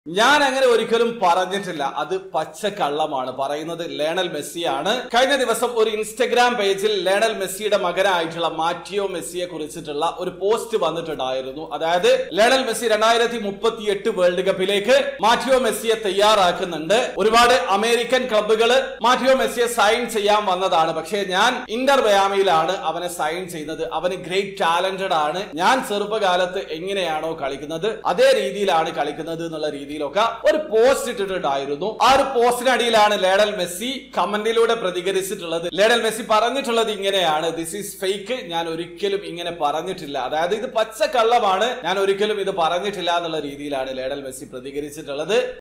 ഞാൻ അങ്ങനെ ഒരിക്കലും പറഞ്ഞിട്ടില്ല അത് പച്ചക്കള്ളമാണ് പറയുന്നത് ലേണൽ മെസ്സിയാണ് കഴിഞ്ഞ ദിവസം ഒരു ഇൻസ്റ്റഗ്രാം പേജിൽ ലേണൽ മെസ്സിയുടെ മകനായിട്ടുള്ള മാറ്റിയോ മെസ്സിയെ കുറിച്ചിട്ടുള്ള ഒരു പോസ്റ്റ് വന്നിട്ടുണ്ടായിരുന്നു അതായത് ലേണൽ മെസ്സി രണ്ടായിരത്തി മുപ്പത്തി എട്ട് വേൾഡ് കപ്പിലേക്ക് മാറ്റിയോ മെസ്സിയെ തയ്യാറാക്കുന്നുണ്ട് ഒരുപാട് അമേരിക്കൻ ക്ലബ്ബുകൾ മാറ്റിയോ മെസ്സിയെ സൈൻ ചെയ്യാൻ വന്നതാണ് പക്ഷേ ഞാൻ ഇന്റർ വയാമിയിലാണ് അവനെ സൈൻ ചെയ്യുന്നത് അവന് ഗ്രേറ്റ് ടാലന്റഡ് ആണ് ഞാൻ ചെറുപ്പകാലത്ത് എങ്ങനെയാണോ കളിക്കുന്നത് അതേ രീതിയിലാണ് കളിക്കുന്നത് എന്നുള്ള രീതിയിലൊക്കെ ഒരു പോസ്റ്റ് ഇട്ടിട്ടുണ്ടായിരുന്നു ആ ഒരു പോസ്റ്റിനടിയിലാണ് ലേഡൽ മെസ്സി കമന്റിലൂടെ പ്രതികരിച്ചിട്ടുള്ളത് ലേഡൽ മെസ്സി പറഞ്ഞിട്ടുള്ളത് ഇങ്ങനെയാണ് ദിസ് ഈസ് ഫേക്ക് ഞാൻ ഒരിക്കലും ഇങ്ങനെ പറഞ്ഞിട്ടില്ല അതായത് ഇത് പച്ചക്കള്ളമാണ് ഞാൻ ഒരിക്കലും ഇത് പറഞ്ഞിട്ടില്ല എന്നുള്ള രീതിയിലാണ് ലേഡൽ മെസ്സി പ്രതികരിച്ചിട്ടുള്ളത്